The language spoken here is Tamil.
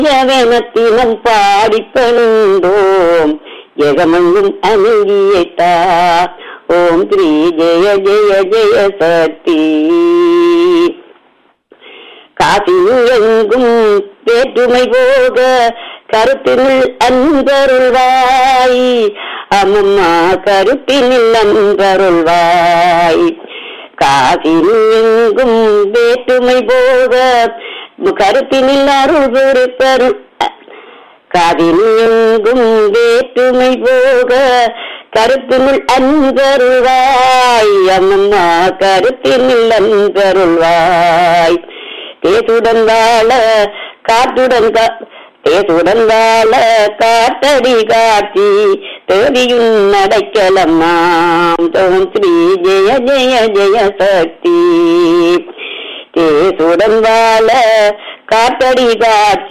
யவனத்தினம் பாடிப்பணிந்தோம் ஜெகமங்கும் அமைதியைத்தா ஓம் ஸ்ரீ ஜெய ஜெய ஜெய சக்தி காசியில் எங்கும் வேற்றுமை போக கருத்தினுள் அன்பருள்வாய் அம்மம்மா கருத்தினில் அன்பருள்வாய் காசியில் எங்கும் வேற்றுமை போக கருத்தினில் அருள் பொறுப்பருள் காதில் எங்கும் வேற்றுமை போக கருத்தினுள் அன்பருள்வாய் அம்மம்மா கருத்தினில் அன்பருள்வாய் தேசுடன் வாழ காற்றுடன் கா- தேசுடன் வாழ காத்தடி காட்சி தேவியும் நடக்கலம்மாம் தோம் ஸ்ரீ ஜெய ஜெய ஜெய சக்தி தேசுடன் வாழ காத்தடி காட்சி